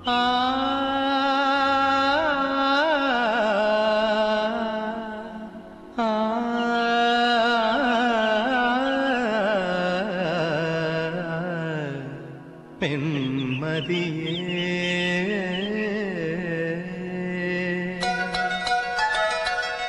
ஆ ஆ பெண்மதியே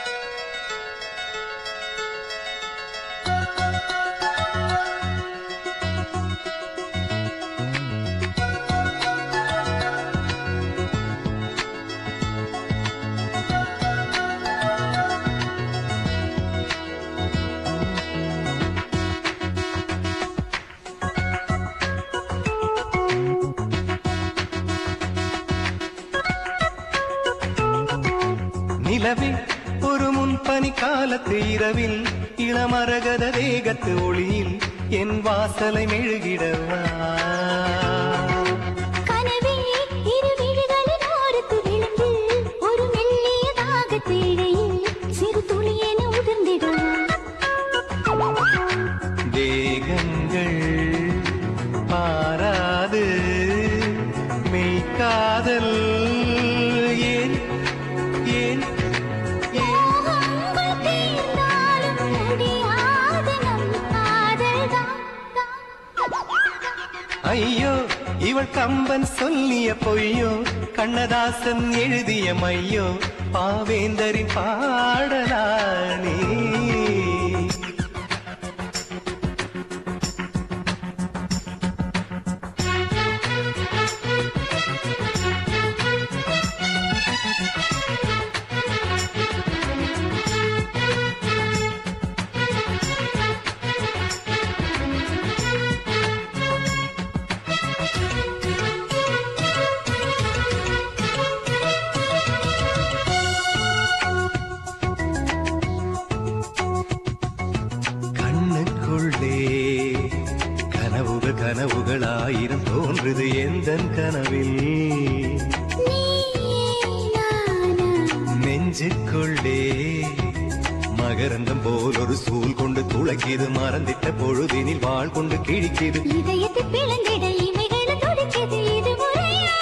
நிலவே ஒரு முன்பனி காலத்து இரவில் இளமரகத வேகத்து ஒளியில் என் வாசலை மெழுகிடவா கனவே இரு விழிகளின் ஓரத்து விழுந்து ஒரு மெல்லிய தாகத்து இடையில் சிறு துளியென உதிர்ந்திடும் தேகங்கள் பாராது மெய்க்காதல் ஏன் ஏன் ஏன் மோகங்கள் தீர்ந்தாலும் முடியாது நம் காதல்தான் ஐயோ இவள் கம்பன் சொல்லிய பொய்யோ கண்ணதாசன் எழுதிய மையோ பாவேந்தரின் பாடலானே கண்ணுக்குள்ளே கனவுகள் கனவுகள் ஆயிரம் தோன்றுது எந்த கனவில் நீயே நானா நெஞ்சுக்குள்ளே மகரந்தம் போல் ஒரு சூல் கொண்டு துளக்கிது மறந்திட்ட பொழுதினில் வாழ் கொண்டு கிழிக்கிது இதயத்தை பிளந்திட இமைகளை துடிக்குது இது முறையா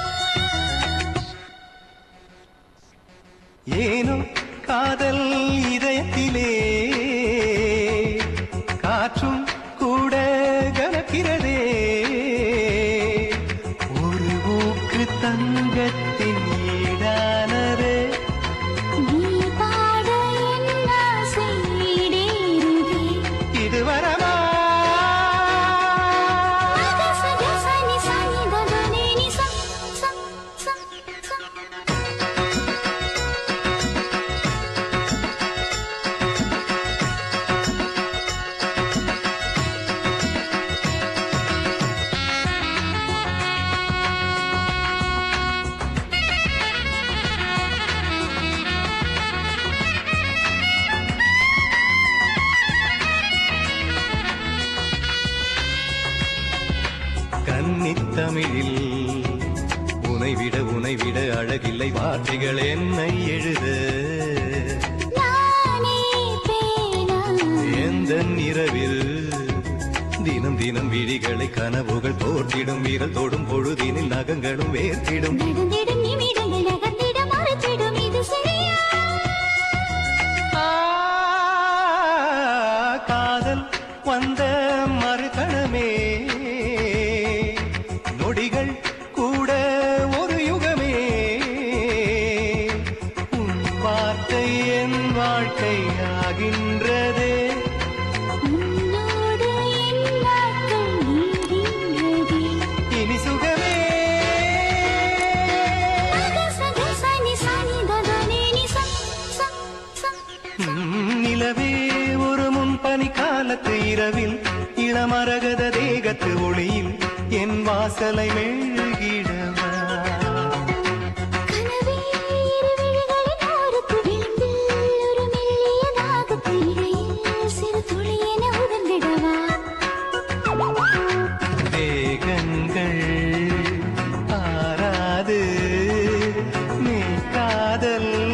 ஏனோ காதல் இதயத்திலே காற்றும் கூட கலக்கிறதே ஒரு ஊக்கு தங்கத்தின் ஈடானதே நீ பாட என் ஆசை ஈடேறுதே இது வரமா சக சக சனி சனி ததனே நி ச ச ச ச கன்னித்தமிழில் உனைவிட உனைவிட அழகில்லை வார்த்தைகள் என்னை எழுத நானே பேனா எந்த இரவில் தினம் தினம் விழிகளை கனவுகள் போர்த்திடும் வீரல் தொடும் பொழுதினில் நகங்களும் வேர்த்திடும் நடந்திடும் நிமிடங்கள் நகர்ந்திட மறுத்திடும் இது சரியா ஆ, காதல் வந்த மறுகணமே நொடிகள் கூட ஒரு யுகமே உன் வார்த்தை என் வாழ்க்கை ஆகின்றதே உன்னோடு என் நாட்கள் நீடின்றதே இனி சுகமே சக சக சனி சனி ததனே நி ச ச ச ம், நிலவே ஒரு முன்பனி காலத்து இரவில் இளமரகத தேகத்து ஒளியில் என் வாசலை மெழுகிடவா கனவே இரு விழிகளின் ஓரத்து விழுந்து ஒரு மெல்லிய தாகத்து இடையில் சிறு துளியென உதிர்ந்திடவா தேகங்கள் ஆராது நீ காதல்